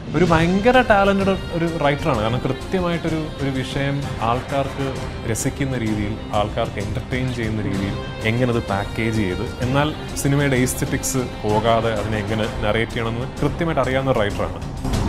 ഒരു ഭയങ്കര ടാലൻറ്റഡ് ഒരു റൈറ്ററാണ് കാരണം കൃത്യമായിട്ടൊരു ഒരു വിഷയം ആൾക്കാർക്ക് രസിക്കുന്ന രീതിയിൽ ആൾക്കാർക്ക് എൻ്റർടൈൻ ചെയ്യുന്ന രീതിയിൽ എങ്ങനെ അത് പാക്കേജ് ചെയ്ത് എന്നാൽ സിനിമയുടെ എസ്തറ്റിക്സ് പോകാതെ അതിനെ എങ്ങനെ നറേറ്റ് ചെയ്യണമെന്ന് കൃത്യമായിട്ട് അറിയാവുന്ന ഒരു റൈറ്ററാണ്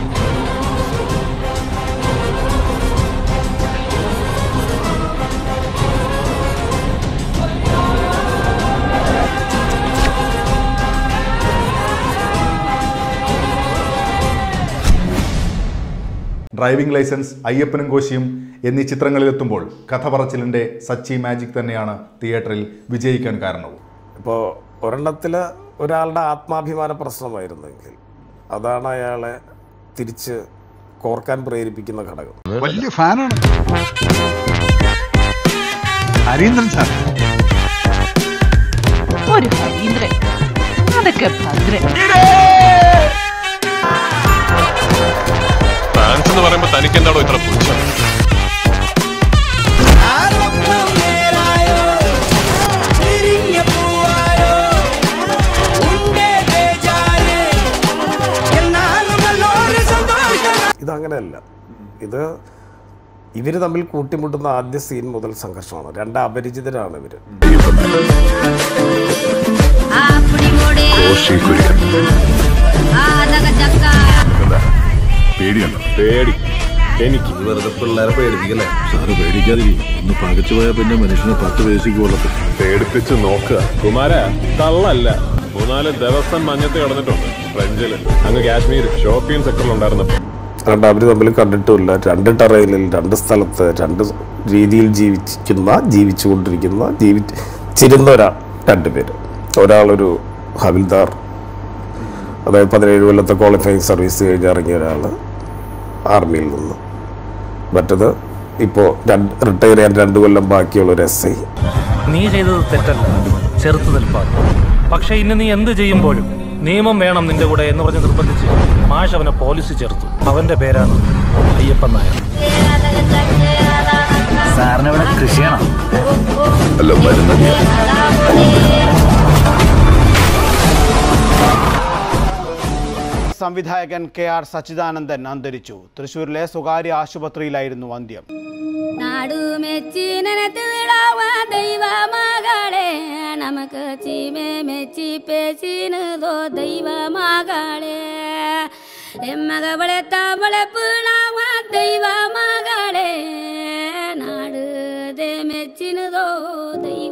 ഡ്രൈവിംഗ് ലൈസൻസ് അയ്യപ്പനും കോശിയും എന്നീ ചിത്രങ്ങളിലെത്തുമ്പോൾ കഥ പറച്ചിലിൻ്റെ സച്ചി മാജിക് തന്നെയാണ് തിയേറ്ററിൽ വിജയിക്കാൻ കാരണവും ഇപ്പോൾ ഒരെണ്ണത്തിൽ ഒരാളുടെ ആത്മാഭിമാന പ്രശ്നമായിരുന്നെങ്കിൽ അതാണ് അയാളെ തിരിച്ച് കോർക്കാൻ പ്രേരിപ്പിക്കുന്ന ഘടകം വലിയ ഫാനാണ് ഹരീന്ദ്രൻ സാർ ഒരു ഹരീന്ദ്രൻ അതൊക്കെ ഭദ്രൻ ഫാൻസ് എന്ന് പറയുമ്പോൾ തനിക്ക് എന്താണോ ഇത്ര പുച്ഛം ഇതങ്ങനെയല്ല ഇത് ഇവർ തമ്മിൽ കൂട്ടിമുട്ടുന്ന ആദ്യ സീൻ മുതൽ സംഘർഷമാണ് രണ്ട് അപരിചിതരാണ് ഇവർ പേടിയുണ്ടോ പേടി എനിക്ക് വെറുതെ പിള്ളേരെ പേടിപ്പിക്കല്ലേ സാറ് പേടിക്കാതിരി ഒന്ന് പകച്ചു പോയാൽ പിന്നെ മനുഷ്യനെ പത്ത് വയസ്സിക്ക് കൊള്ളത്തും പേടിപ്പിച്ച് നോക്കുക കുമാര കള്ളല്ല മൂന്നാല് ദിവസം മഞ്ഞത്ത് കിടന്നിട്ടുണ്ട് ഫ്രഞ്ചില് അങ്ങ് കാശ്മീർ ഷോപ്പിംഗ് സെക്ടറിലുണ്ടായിരുന്നപ്പോൾ രണ്ട് അവർ തമ്മിൽ കണ്ടിട്ടുമില്ല രണ്ട് ടെറയിനിൽ രണ്ട് സ്ഥലത്ത് രണ്ട് രീതിയിൽ ജീവിക്കുന്ന ജീവിച്ചുകൊണ്ടിരിക്കുന്ന ജീവിച്ചിരുന്ന ഒരാ രണ്ട് പേര് ഒരാളൊരു ഹവിൽദാർ അതായത് പതിനേഴ് കൊല്ലത്തെ ക്വാളിഫയിങ് സർവീസ് കഴിഞ്ഞ് ഇറങ്ങിയ ഒരാൾ ആർമിയിൽ നിന്ന് മറ്റത് ഇപ്പോൾ രണ്ട് റിട്ടയർ ചെയ്യാൻ രണ്ട് കൊല്ലം ബാക്കിയുള്ള ഒരു എസ് ഐ നീ ചെയ്തത് തെറ്റല്ല ചെറുത്തു നിൽപ്പാണ് പക്ഷെ ഇന്ന് നീ എന്ത് ചെയ്യുമ്പോഴും നിയമം വേണം നിന്റെ കൂടെ എന്ന് പറഞ്ഞ് നിർബന്ധിച്ച് മാഷ് അവനെ പോലീസ് ചേർത്തു അവന്റെ പേരാണ് അയ്യപ്പൻ നായർ സാറിനവിടെ കൃഷിയാണോ അല്ല വരുന്നത് സംവിധായകൻ കെ ആർ സച്ചിദാനന്ദൻ അന്തരിച്ചു തൃശൂരിലെ സ്വകാര്യ ആശുപത്രിയിലായിരുന്നു അന്ത്യം നാടുമെച്ചി നനത്ത് വിടാവ ദൈവ മകളെ നമുക്ക് ചീമെ മെച്ചി പേച്ചിനതോ ദൈവ മകളെ എമ്മകളെ തവളെ പിടാവ ദൈവ മകളെ നാട് മെച്ചിനതോ ദൈവ